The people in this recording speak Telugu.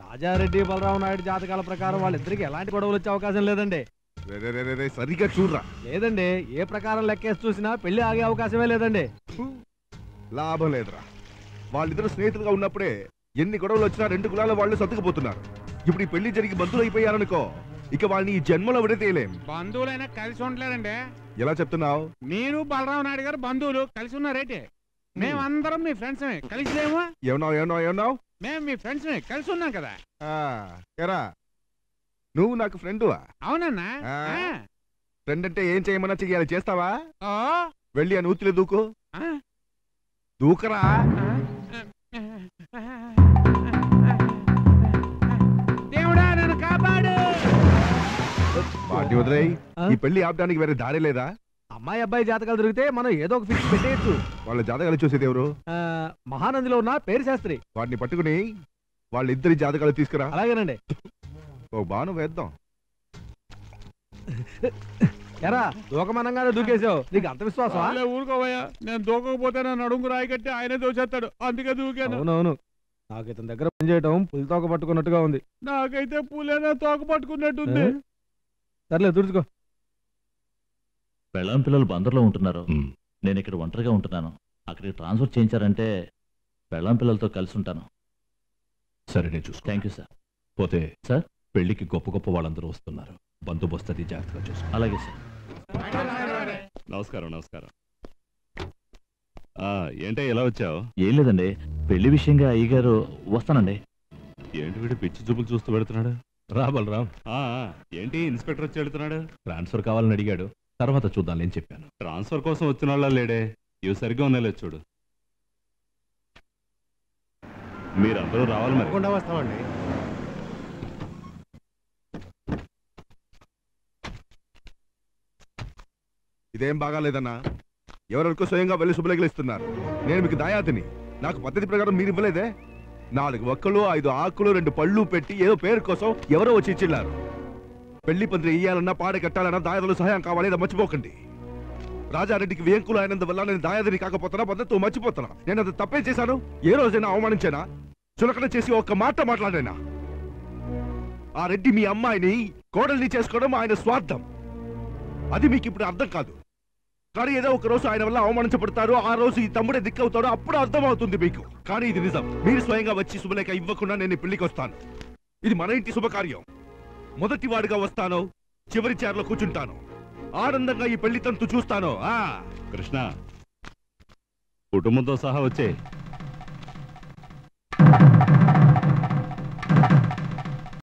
రాజారెడ్డి బలరావు నాయుడు జాతకాల ప్రకారం వాళ్ళిద్దరికి ఎలాంటి గొడవలు వచ్చే అవకాశం లేదండి రే, రే, రే, రే, రే, సరిగ్గా చూడరా లేదండి ఏ ప్రకారం లెక్కేసి చూసినా పెళ్లి ఆగే అవకాశమే లేదండి లాభం లేదురా వాళ్ళిద్దరు స్నేహితులుగా ఉన్నప్పుడే ఎన్ని గొడవలు వచ్చినా రెండు కులాల వాళ్ళు సర్దుకుపోతున్నారు ఇప్పుడు ఈ పెళ్లి జరిగి బంధువులు అయిపోయారనుకో ఇక వాళ్ళని ఈ జన్మలో విడతీయలేం బంధువులైనా కలిసి ఉండలేదండి ఎలా చెప్తున్నావు నేను బలరావు నాయుడు గారు బంధువులు కలిసి ఉన్నారేటి మేమందరం మీ ఫ్రెండ్స్ కలిసి లేము ఏమన్నావు ఏమన్నావు ఏమన్నావు మేము మీ ఫ్రెండ్స్ కలిసి ఉన్నాం కదా ఆ, ఎరా నువ్వు నాకు ఫ్రెండువా అవునన్నా ఆ. ఆ. ఫ్రెండ్ అంటే ఏం చేయమన్నా చెయ్యాలి చేస్తావా ఓ. వెళ్ళి ఆ నూతిలో దూకు ఆ. దూకరా దేవుడా నన్ను కాపాడు వాటిని వదిలేయ్ ఆ? ఈ పెళ్లి ఆపడానికి వేరే దారి లేదా అమ్మాయి అబ్బాయి జాతకాలు దొరికితే మనం ఏదో ఒక ఫిక్స్ పెట్టేయచ్చు వాళ్ళ జాతకాలు చూసేది ఎవరు ఆ, మహానందిలో ఉన్న పేరు శాస్త్రి వాటిని పట్టుకుని వాళ్ళిద్దరి జాతకాలు తీసుకురా అలాగేనండి ఓ బాను వేద్దాం ఎరా దూకమనంగానే దూకేసావు నీకు అంత విశ్వాసమా చాలే ఊరుకోవయ్యా నేను దూకకపోతే నన్ను అడుగు రాయి కట్టి ఆయనే దోచేస్తాడు అందుకే దూకాను అవునవును నాకు ఇతని దగ్గర పనిచేయటం పులి తోక పట్టుకున్నట్టుగా ఉంది నాకైతే పూలేనా తోక పట్టుకున్నట్టుంది ఆ? సర్లే తుడుచుకో పెళ్ళాం పిల్లలు బందర్లో ఉంటున్నారు నేను ఇక్కడ ఒంటరిగా ఉంటున్నాను అక్కడికి ట్రాన్స్ఫర్ చేయించారంటే పెళ్ళాం పిల్లలతో కలిసి ఉంటాను సరే నేను చూసుకో థ్యాంక్ యూ సార్ పోతే సార్? పెళ్లికి గొప్ప గొప్ప వాళ్ళందరూ వస్తున్నారు బందోబస్తు అది జాగ్రత్తగా చూసుకో అలాగే సార్ నమస్కారం నమస్కారం ఆ, ఏంటే ఎలా వచ్చావు ఏం లేదండి పెళ్లి విషయంగా అయ్యగారు వస్తానండి ఏంటి వీడు పిచ్చి చూపులు చూస్తూ పెడుతున్నాడు రా బలరాం ఆ, ఆ, ఏంటి ఇన్స్పెక్టర్ వచ్చి వెళ్తున్నాడు ట్రాన్స్ఫర్ కావాలని అడిగాడు తర్వాత చూద్దాం అని చెప్పాను ట్రాన్స్ఫర్ కోసం వచ్చిన వాళ్ళ లేడే ఇవి సరిగ్గా ఉన్నాయి చూడు మీరందరూ రావాలి మరి తప్పకుండా వస్తామండి ఇదేం బాగాలేదన్నా ఎవరెవరికో స్వయంగా వెళ్ళి శుభలేఖలు ఇస్తున్నారు నేను మీకు దాయాతిని నాకు పద్ధతి ప్రకారం మీరు ఇవ్వలేదే నాలుగు ఒక్కలు ఐదు ఆకులు రెండు పళ్ళు పెట్టి ఏదో పేరు కోసం ఎవరో వచ్చి ఇచ్చిన్నారు పెళ్లి పందిరి ఇయ్యాలన్నా పాడ కట్టాలన్నా దాయాదులు సహాయం కావాలి అది మర్చిపోకండి రాజారెడ్డికి వేంకులు అయినందువల్ల నేను దాయాదిని కాకపోతున్నా పద్ధతి మర్చిపోతున్నా నేను అది తప్పే చేశాను ఏ రోజైనా అవమానించానా చులకన చేసి ఒక్క మాట మాట్లాడానా ఆ రెడ్డి మీ అమ్మాయిని కోడల్ని చేసుకోవడం ఆయన స్వార్థం అది మీకు ఇప్పుడు అర్థం కాదు కానీ ఏదో ఒక రోజు ఆయన వల్ల అవమానించబడతారు ఆ రోజు ఈ తమ్ముడే దిక్కవుతాడు అప్పుడు అర్థం అవుతుంది మీకు కానీ ఇది నిజం మీరు స్వయంగా వచ్చి శుభలేఖ ఇవ్వకుండా నేను ఈ పెళ్లికి వస్తాను ఇది మన ఇంటి శుభకార్యం మొదటి వాడిగా వస్తాను చివరి చైర్లో కూర్చుంటాను ఆనందంగా ఈ పెళ్లి తంతు చూస్తాను ఆ కృష్ణ కుటుంబంతో సహా వచ్చే